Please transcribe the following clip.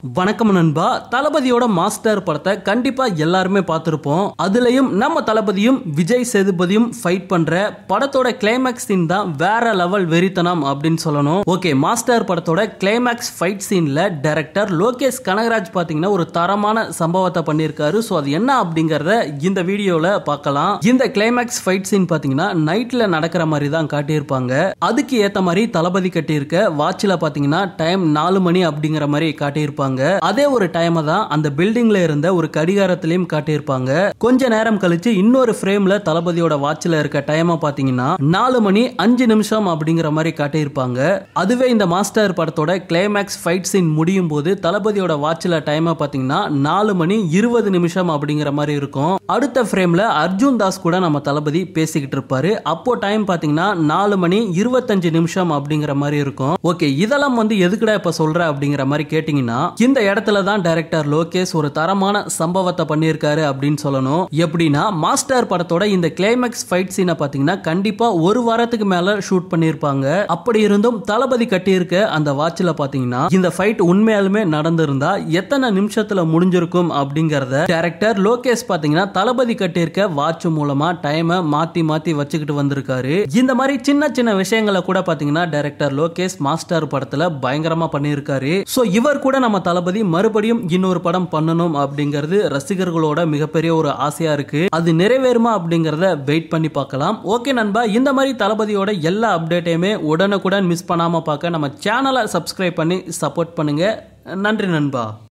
வணக்கம் நண்பா தளபதியோட மாஸ்டர் படத்தை கண்டிப்பா எல்லாருமே பார்த்திருப்போம் அதுலயும் நம்ம தளபதியும் விஜய் சேதுபதியும் ஃபைட் பண்ற படத்தோட கிளைமேக்ஸ் சீன் தான் வேற லெவல் வெறித்தனம் அப்படின்னு சொல்லணும் ஓகே மாஸ்டர் படத்தோட கிளைமேக்ஸ் ஃபைட் சீன்ல டைரக்டர் லோகேஷ் கனகராஜ் பாத்தீங்கன்னா ஒரு தரமான சம்பவத்தை பண்ணியிருக்காரு ஸோ அது என்ன அப்படிங்கறத இந்த வீடியோல பார்க்கலாம் இந்த கிளைமேக்ஸ் ஃபைட் சீன் பாத்தீங்கன்னா நைட்ல நடக்கிற மாதிரி தான் காட்டியிருப்பாங்க அதுக்கு ஏத்த மாதிரி தளபதி கட்டியிருக்க வாட்சில் பாத்தீங்கன்னா டைம் நாலு மணி அப்படிங்கிற மாதிரி காட்டியிருப்பாங்க அதே ஒரு டைமை தான் அந்த பில்டிங்ல இருந்த ஒரு கடிகாரத்திலையும் காட்டியிருப்பாங்க கொஞ்ச நேரம் கழிச்சு இன்னொரு ஃப்ரேம்ல தளபதியோட வாட்சில் இருக்க டைமை பாத்தீங்கன்னா நாலு மணி அஞ்சு நிமிஷம் அப்படிங்கிற மாதிரி காட்டியிருப்பாங்க அதுவே இந்த மாஸ்டர் படத்தோட கிளைமேக்ஸ் ஃபைட் சீன் முடியும் போது தளபதியோட வாட்சில் டைமை பாத்தீங்கன்னா நாலு மணி இருபது நிமிஷம் அப்படிங்கிற மாதிரி இருக்கும் அடுத்த ஃப்ரேம்ல அர்ஜுன் தாஸ் கூட நம்ம தளபதி பேசிக்கிட்டு இருப்பாரு அப்போ டைம் பாத்தீங்கன்னா நாலு மணி இருபத்தஞ்சு நிமிஷம் அப்படிங்கிற மாதிரி இருக்கும் ஓகே இதெல்லாம் வந்து எதுக்குடா இப்ப சொல்ற அப்படிங்கிற மாதிரி கேட்டீங்கன்னா இந்த இடத்துல தான் டைரக்டர் லோகேஷ் ஒரு தரமான சம்பவத்தை பண்ணியிருக்காரு அப்படின்னு சொல்லணும் எப்படின்னா மாஸ்டர் படத்தோட இந்த கிளைமேக்ஸ் ஃபைட் சீனை பாத்தீங்கன்னா கண்டிப்பா ஒரு வாரத்துக்கு மேல ஷூட் பண்ணியிருப்பாங்க அப்படி இருந்தும் தளபதி கட்டியிருக்க அந்த வாட்சில் பாத்தீங்கன்னா இந்த ஃபைட் உண்மையாலுமே நடந்திருந்தா எத்தனை நிமிஷத்துல முடிஞ்சிருக்கும் அப்படிங்கறத டைரக்டர் லோகேஷ் பாத்தீங்கன்னா தளபதி கட்டியிருக்க வாட்ச் மூலமா டைமை மாத்தி மாத்தி வச்சுக்கிட்டு வந்திருக்காரு இந்த மாதிரி சின்ன சின்ன விஷயங்களை கூட பாத்தீங்கன்னா டைரக்டர் லோகேஷ் மாஸ்டர் படத்துல பயங்கரமா பண்ணியிருக்காரு சோ இவர் கூட நம்ம தளபதி மறுபடியும் இன்னொரு படம் பண்ணணும் அப்படிங்கிறது ரசிகர்களோட மிகப்பெரிய ஒரு ஆசையா இருக்கு அது நிறைவேறுமா அப்படிங்கறத வெயிட் பண்ணி பார்க்கலாம் ஓகே நண்பா இந்த மாதிரி தளபதியோட எல்லா அப்டேட்டையுமே உடனுக்குடன் மிஸ் பண்ணாம பார்க்க நம்ம சேனலை சப்ஸ்கிரைப் பண்ணி சப்போர்ட் பண்ணுங்க நன்றி நண்பா